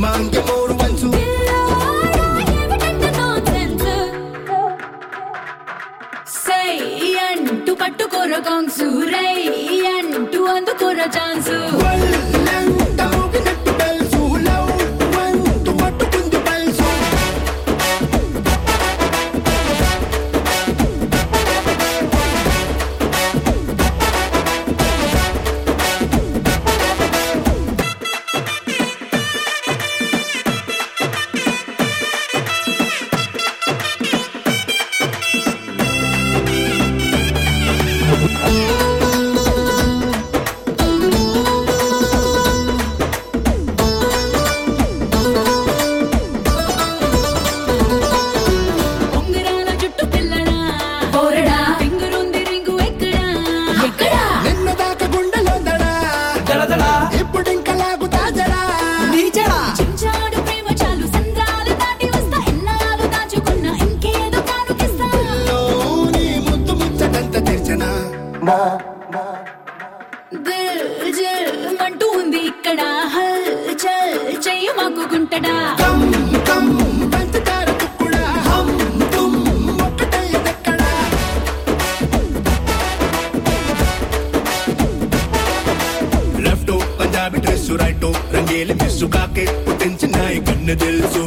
మాంగే మోరు వంచు సై అంటూ పట్టుకోర కాంగ్సు రై అంటూ అందుకోర chance వల్లంత ఊగినట్టు బెల్సు love వంతు పట్టుకుంది పల్సు ఉంగరాల జుట్టు పిల్లడా పోరడా ఫింగరుంది రింగు ఎక్కడా ఎక్కడా నిన్న దాకా గుండెలో దడా ఇప్పుడింక లాగుతా జడా చించాడు ప్రేమ చాలు సంద్రాలు దాటి వస్తా ఎన్నాళ్ళు దాచుకున్న ఇంకేదో కానుకిస్తా లో నీ ముద్దు ముచ్చటంత తెరిచనా దిల్ జిల్ అంటూ ఉంది ఇక్కడ హల్ చల్ చెయ్యి మాకుకుంటడా కమ్ కమ్ పంచదార తుక్కుడా హమ్ తుమ్ ఒక్కటయ్యదెక్కడా లెఫ్ట్ పంజాబీ డ్రెస్ రైట్ రంగేలి మిస్సు కాకే పుట్టించిన కన్ను తెలుసు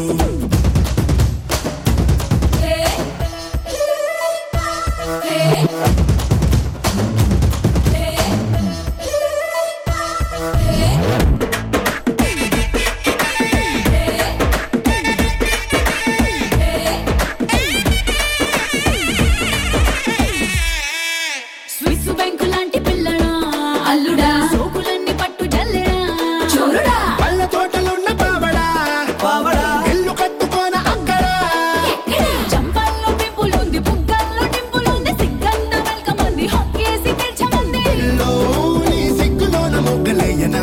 స్విస్ బ్యాంకు లాంటి పిల్లడా అల్లుడా సోకులన్నీ పట్టు జల్లెడా చోరుడా పళ్ళ తోటలున్న పావడా ఇల్లు కట్టుకోన అక్కడ చంపల్లో పింపులుంది బుగ్గల్లో టింపులుంది సిగ్గంత వెల్కమ్ అంది హొక్కేసి పిలిచమంది లో నీ సిగ్గులోన మొగ్గలయ్యనా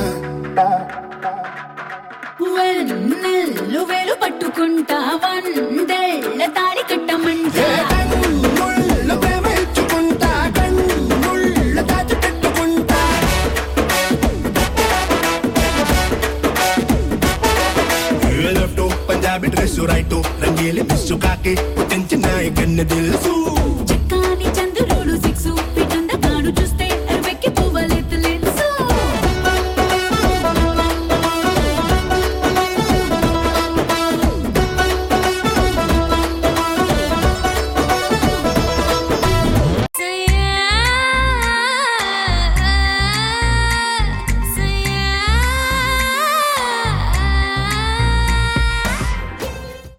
వెన్నెల్లు వేలు పట్టుకుంటా వందెళ్ళ తాడి కట్టమంటా ఏ కన్నుళ్ళ ప్రేమ ఇచ్చుకుంటా కన్నుళ్ళ దాచి పెట్టుకుంటా లెఫ్ట్ పంజాబీ డ్రెస్ రైట్ రంగేలి మిస్సు కాకి పుట్టించిన కన్ను తెలుసు చక్కాని చంద్ర